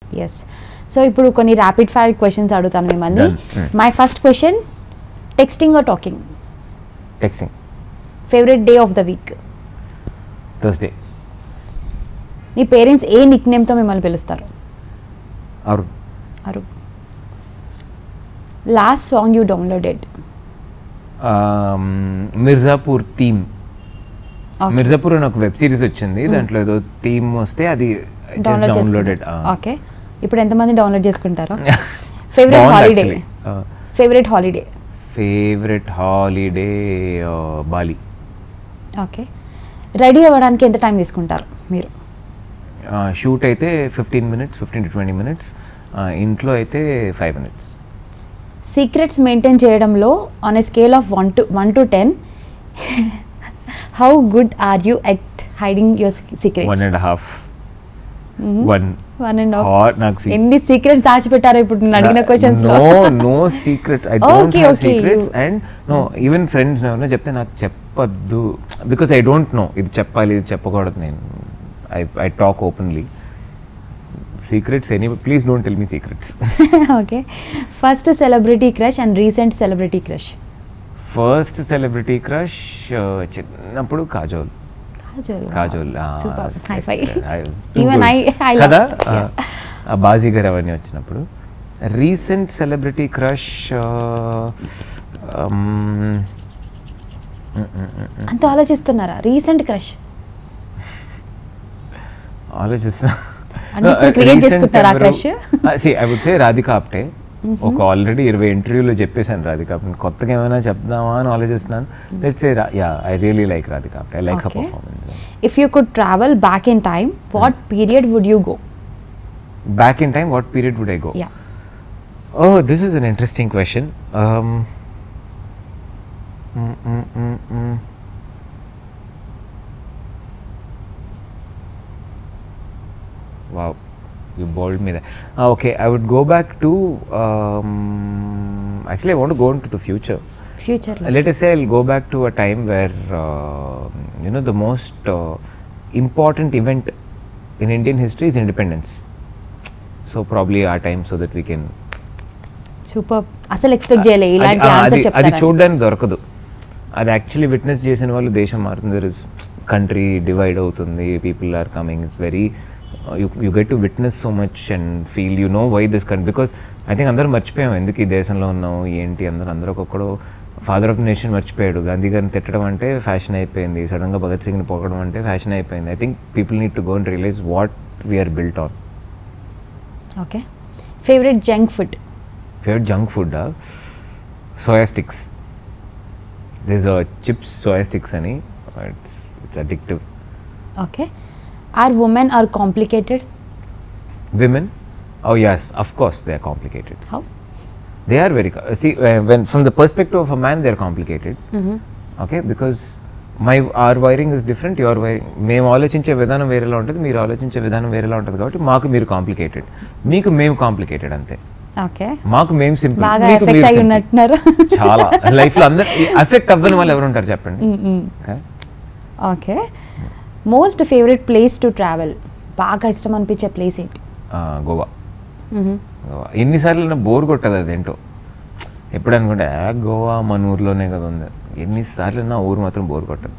Yes so ఇప్పుడు కొన్ని rapid fire questions అడుగుతాను మిమ్మల్ని Done. Mm. My first question texting or talking texting favourite day of the week Thursday మీ parents ఏ nick నేమ్తో మిమ్మల్ని పిలుస్తారు ఆరు అరు last song you downloaded Mirzapur theme Mirzapur అని ఒక వెబ్ సిరీస్ వచ్చింది దాంట్లో ఏదో థీమ్ వస్తే అది డౌన్లోడ్ డౌన్లోడెడ్ ఓకే ఇప్పుడు ఎంతమంది డౌన్లోడ్ చేసుకుంటారో favourite holiday favourite holiday favourite holiday Bali okay ready అవ్వడానికి ఎంత టైం తీసుకుంటారు మీరు షూట్ అయితే fifteen minutes fifteen to twenty minutes ఇంట్లో అయితే ఫైవ్ మినిట్స్ సీక్రెట్స్ మెయింటైన్ చేయడంలో on a scale of one to one to ten how good are you at hiding your one secrets and half one one and Hot, నాకు half se- ఎన్ని secrets దాచిపెట్టారో ఇప్పుడు నేను అడిగిన questions no no secret I don't Okay, have okay, secrets you- and no even friends ఎవరైనా చెప్తే నాకు చెప్పద్దు బికాస్ ఐ డోంట్ నో ఇది చెప్పాలి ఇది చెప్పకూడదు నేను I I talk openly secrets any please don't tell me secrets okay first celebrity crush and recent celebrity crush first celebrity crush చిన్నప్పుడు Kajol Kajal Kajol super hi fi Too even good. I I కదా ఆ బాజీగర్ అవన్నీ వచ్చినప్పుడు రీసెంట్ సెలబ్రిటీ క్రష్ అంత ఆలోచిస్తున్నారా recent crush ఆలోచిస్తా అంటే ఇప్పుడు create చేసుకుంటారా ఆ crush? I would say Radhika Apte ఒక ఆల్రెడీ ఇరవై ఇంటర్వ్యూలో చెప్పేశాను రాధిక ఆప్టే కొత్తగా ఏమైనా చెప్దామా అని ఆలోచిస్తున్నాను let's say yeah I really like Radhika Apte I like her Okay. Performance if you could travel back in time what period would you go back in time what period would I go yeah Oh, this is an interesting question. Um, mm, mm, mm, mm. Wow, you bowled me there. Ah, okay, I would go back to. Um, actually, I want to go into the future. ఫ్యూచర్లో Let us say I'll go back to a time where, uh, you know, the most uh, important event in Indian history is independence. So, probably our time so that we can super అసలు expect చేయలే అది- ఇలాంటి ఆ, answer అది అది చెప్తారా చూడడానికి దొరకదు అది యాక్చువల్లీ విట్నెస్ చేసిన వాళ్ళు దేశం మారుతుంది దర్ ఇస్ కంట్రీ డివైడ్ అవుతుంది people are coming it's very you get to witness so much and feel you know why this country because I think అందరూ మర్చిపోయాం ఎందుకు ఈ దేశంలో ఉన్నాం ఏంటి అందరూ అందరూ ఒక్కొక్కడు ఫాదర్ ఆఫ్ ద నేషన్ మర్చిపోయాడు గాంధీ గారిని తిట్టడం అంటే ఫ్యాషన్ అయిపోయింది సడన్గా భగత్ సింగ్ని పొగడం అంటే ఫ్యాషన్ అయిపోయింది I think people need to go and realise what we are built on okay favourite junk food favourite junk food soya sticks this chips soya sticks అని it's it's addictive okay are women are complicated women oh yes of course they are complicated how they are very see when from the perspective of a man they are complicated okay because my our wiring is different your wiring మేము ఆలోచించే విధానం వేరేలా ఉంటుంది మీరు ఆలోచించే విధానం వేరేలా ఉంటుంది కాబట్టి మాకు మీరు కాంప్లికేటెడ్ మీకు మేము కాంప్లికేటెడ్ అంతే ఓకే మాకు మేము సింపుల్ బాగా మీకు ఎఫెక్ట్ మీరు అయి simple. ఉన్నట్టున్నారు చాలా లైఫ్ లో అందరు ఎఫెక్ట్ అవ్వని వాళ్ళు ఎవరు ఉంటారు చెప్పండి Okay? Okay most favourite place to travel బాగా ఇష్టం అనిపించే ప్లేస్ ఏంటి ఆ, గోవా గోవా ఎన్నిసార్లు బోర్ కొట్టదు అదేంటో ఎప్పుడు అనుకుంటే "ఆ, గోవా మన ఊర్లోనే కదా ఉంది ఎన్నిసార్లు నా ఊరు మాత్రం బోర్ కొట్టదు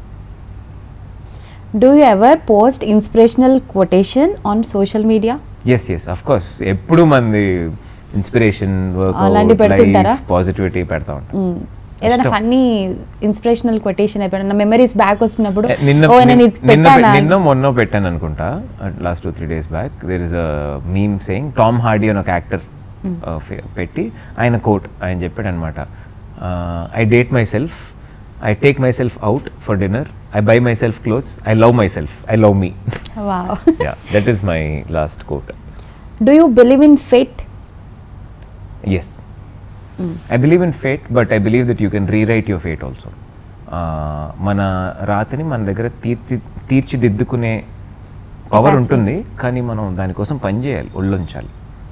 do you ever post inspirational quotation on social media yes yes of course ఎప్పుడు మంది ఇన్స్పిరేషన్ అలాంటివి పెడుతుంటారా? పాజిటివిటీ పెడతా ఉంటాం ఏదైనా ఇష్టం. ఫన్నీ ఇన్స్పిరేషనల్ కొటేషన్ అయిపోయినా మెమరీస్ బ్యాక్ వస్తున్నప్పుడు Eh, నిన్న ఓ నేను ఇది నిన్న పెట్టానా నిన్న మొన్న పెట్టాను అనుకుంటా last two three days back there is a meme saying Tom Hardy అని ఒక యాక్టర్ పెట్టి ఆయన కోట్ ఆయన చెప్పాడు అనమాట I date myself I take myself out for dinner I buy myself clothes I love myself I love me wow yeah that is my last quote do you believe in fate yes I believe in fate but I believe that you can rewrite your fate also మన రాతని మన దగ్గర తీర్చి తీర్చిదిద్దుకునే power Capacities. ఉంటుంది కానీ మనం దానికోసం పని చేయాలి ఒళ్ళొంచాలి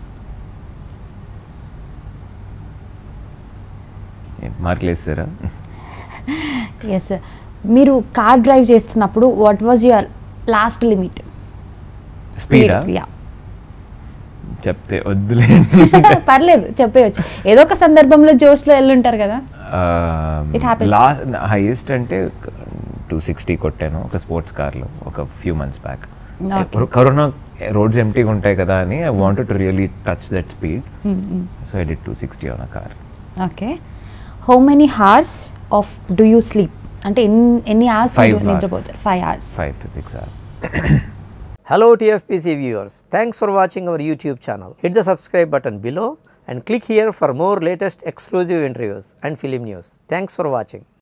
మార్కులు వేస్తారా ఎస్ మీరు కార్ డ్రైవ్ చేస్తున్నప్పుడు what was your last limit స్పీడా యా చెప్తే వద్దులేండి పర్లేదు చెప్పేయచ్చు ఏదో ఒక సందర్భంలో జోష్లో వెళ్ళుంటారు కదా It happens. లాస్ట్ హైయెస్ట్ అంటే టూ సిక్స్టీ కొట్టాను ఒక స్పోర్ట్స్ కార్లో ఒక few months back Okay. Corona roads ఎంటీగా ఉంటాయి కదా అని I want to really touch that speed so I did two sixty on a car okay how many hours of do you sleep అంటే ఎన్ని ఎన్ని అవర్స్ Five hours. నిద్రపోతారు five hours five to six hours Hello TFPC viewers, thanks for watching our YouTube channel. Hit the subscribe button below and click here for more latest exclusive interviews and film news. Thanks for watching.